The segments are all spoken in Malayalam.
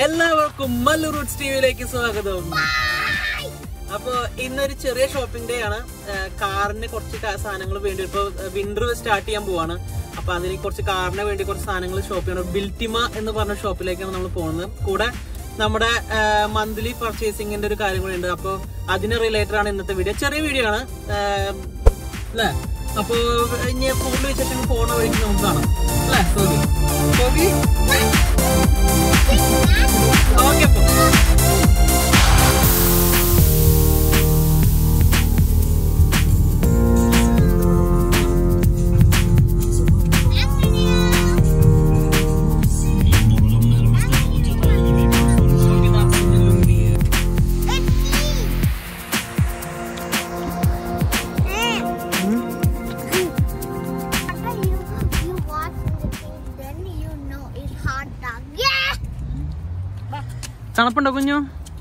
എല്ലാവർക്കും മല്ലു റൂട്ട്സ് ടിവിയിലേക്ക് സ്വാഗതം അപ്പൊ ഇന്നൊരു ചെറിയ ഷോപ്പിംഗ് ഡേ ആണ് ഏഹ് കാറിന് കുറച്ച് സാധനങ്ങൾ വേണ്ടി ഇപ്പൊ വിന്റർ സ്റ്റാർട്ട് ചെയ്യാൻ പോവാണ് അപ്പൊ അതിന് കുറച്ച് കാറിന് വേണ്ടി കുറച്ച് സാധനങ്ങൾ ഷോപ്പ് ചെയ്യണം ബിൽറ്റിമ എന്ന് പറഞ്ഞ ഷോപ്പിലേക്കാണ് നമ്മൾ പോകുന്നത് കൂടെ നമ്മുടെ മന്ത്ലി പർച്ചേസിങ്ങിന്റെ ഒരു കാര്യം കൂടി ഉണ്ട് അപ്പൊ അതിന് റിലേറ്റഡ് ആണ് ഇന്നത്തെ വീഡിയോ ചെറിയ വീഡിയോ ആണ് ഏഹ് അല്ലേ അപ്പൊ ഇനി കൂടുതൽ വിശേഷങ്ങൾ പോണ വഴിക്ക് നമുക്ക് കാണാം അല്ലേ സോബി സോബി ഓക്കെ അപ്പൊ After you, you watch the thing, then you know it's hot dog. Yeah! തണുപ്പുണ്ടോ കുഞ്ഞു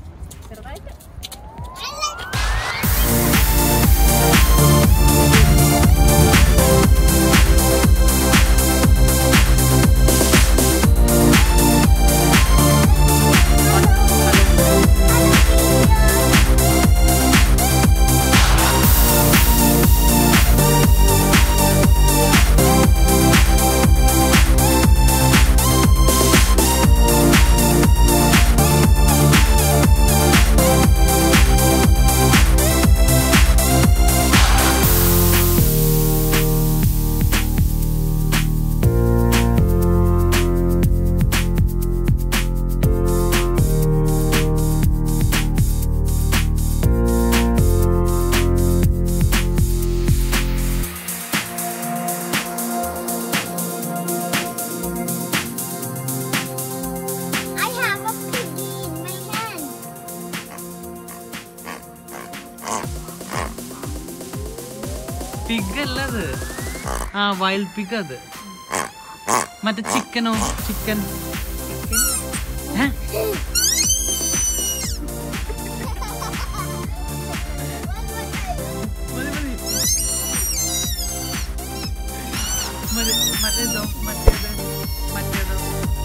I have a piggy in my hand. Pig അല്ല അത് ആ വൈൽഡ് പിഗ് അത് മറ്റേ ചിക്കനോ ചിക്കൻ മറ്റേതോ മറ്റേത് മറ്റേതോ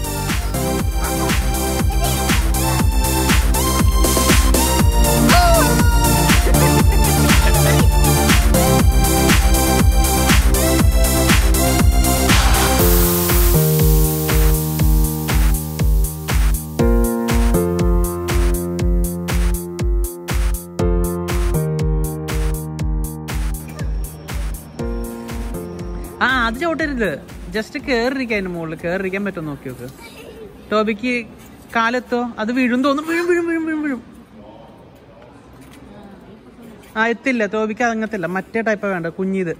ആ അത് ചവിട്ടരുത് ജസ്റ്റ് കേറിരിക്കാൻ അതിന്റെ മുകളിൽ കേറിരിക്കാൻ പറ്റുമോ നോക്കി നോക്ക് ടോബിക്ക് കാലെത്തോ അത് വീഴും തോന്നും വീഴും വീഴും വീഴും വീഴും വീഴും ആ എത്തില്ല ടോബിക്ക് അങ്ങനത്തില്ല മറ്റേ ടൈപ്പാ വേണ്ട കുഞ്ഞിത്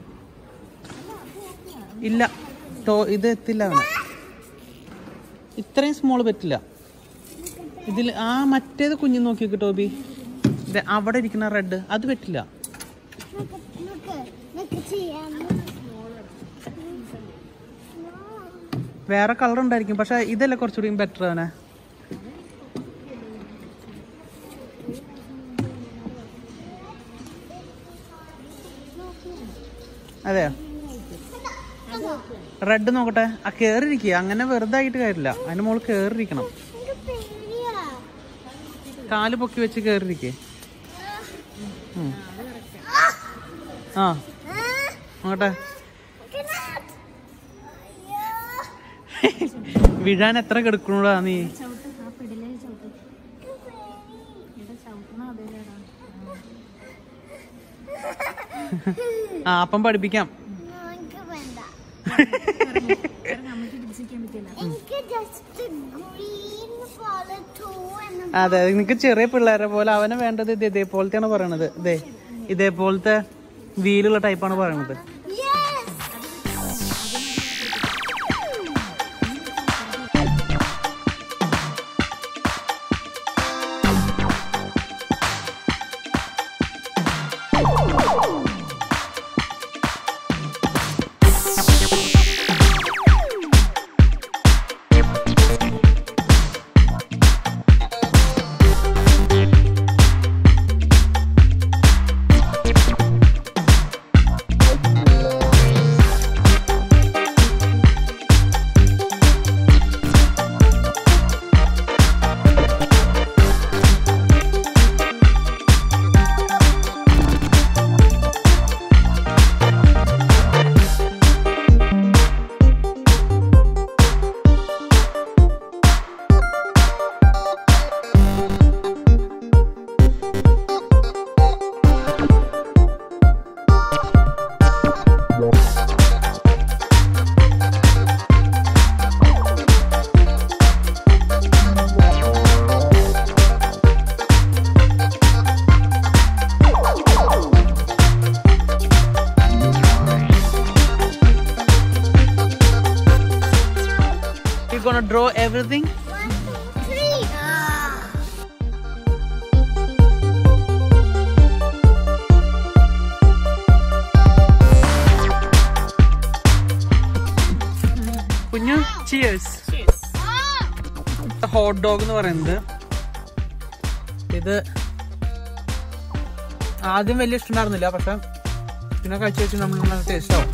ഇല്ല ടോ ഇത് എത്തില്ല അവന് ഇത്രയും സ്മോൾ പറ്റില്ല ഇതിൽ ആ മറ്റേത് കുഞ്ഞ് നോക്കി നോക്ക് ടോബി ദേ അവിടെ ഇരിക്കുന്ന റെഡ് അത് പറ്റില്ല Look, look, look, see, um, വേറെ കളർ ഉണ്ടായിരിക്കും പക്ഷെ ഇതല്ലേ കുറച്ചുകൂടി ബെറ്റർ അവനെ അതെയോ റെഡ് നോക്കട്ടെ ആ കേറിയിരിക്കുക അങ്ങനെ വെറുതെ ആയിട്ട് കാര്യമില്ല അതിന്റെ മുകളിൽ കേറിയിരിക്കണം എനിക്ക് പേടിയാ. കാല് പൊക്കി വെച്ച് കേറിയിരിക്കേ ആ ആ, നോക്കട്ടെ cannot. വീഴാൻ എത്ര കിടക്കണൂടാ നീ ആ അപ്പം പഠിപ്പിക്കാം No, എനിക്ക് വേണ്ട. എനിക്ക് just green color too and അതെ നിനക്ക് ചെറിയ പിള്ളേരെ പോലെ അവനെ വേണ്ടത് ഇത് ഇതേപോലത്തെയാണ് പറയണത് ഇതേ ഇതേപോലത്തെ വീലുള്ള ടൈപ്പാണ് പറയണത് yes. ആ ചിയേഴ്സ് Cheers. ഹോട്ട് ഡോഗ് എന്ന് പറയുന്നത് ഇത് ആദ്യം വലിയ ഇഷ്ടമുണ്ടായിരുന്നില്ല പക്ഷെ പിന്നെ കഴിച്ചു വെച്ച് നമ്മൾ ടേസ്റ്റ് ആവും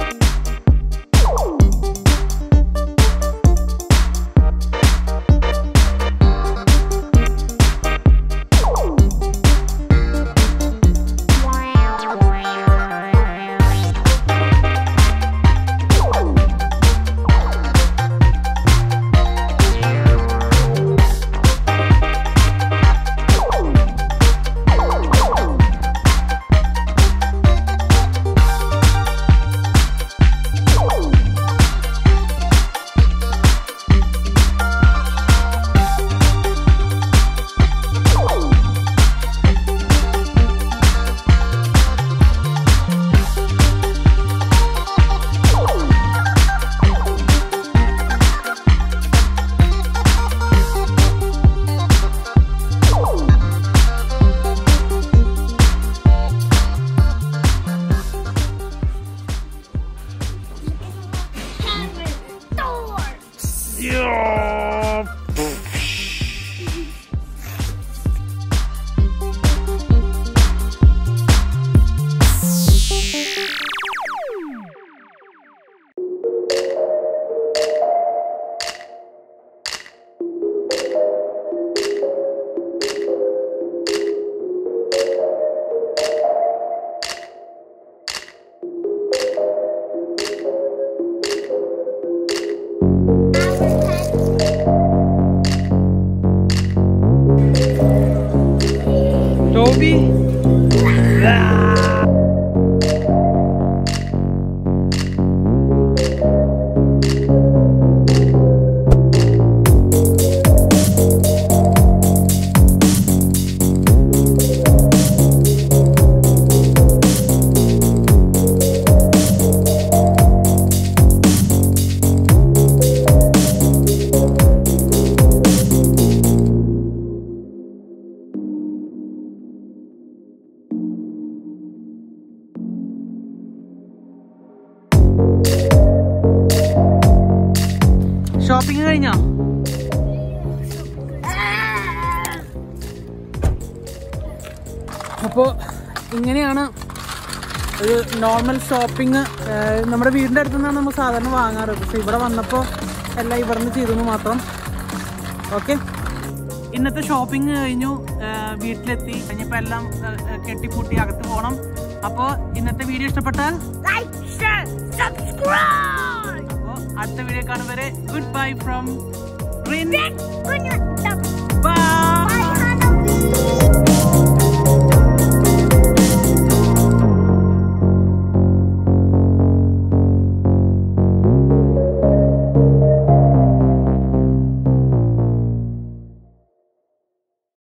ടോബി ഷോപ്പിംഗ് കഴിഞ്ഞോ അപ്പോൾ ഇങ്ങനെയാണ് ഒരു നോർമൽ ഷോപ്പിംഗ് നമ്മുടെ വീടിൻ്റെ അടുത്ത് നിന്നാണ് നമ്മൾ സാധാരണ വാങ്ങാറ് പക്ഷെ ഇവിടെ വന്നപ്പോൾ എല്ലാം ഇവിടെ നിന്ന് ചെയ്തെന്ന് മാത്രം ഓക്കെ ഇന്നത്തെ ഷോപ്പിംഗ് കഴിഞ്ഞു ആ, വീട്ടിലെത്തി കഴിഞ്ഞപ്പോൾ എല്ലാം ആ, ആ, കെട്ടിപ്പൂട്ടി അകത്ത് പോകണം അപ്പോൾ ഇന്നത്തെ വീഡിയോ ഇഷ്ടപ്പെട്ടാൽ Like, share, subscribe. അപ്പോൾ അടുത്ത വീഡിയോ കാണും വരെ good bye from Good night.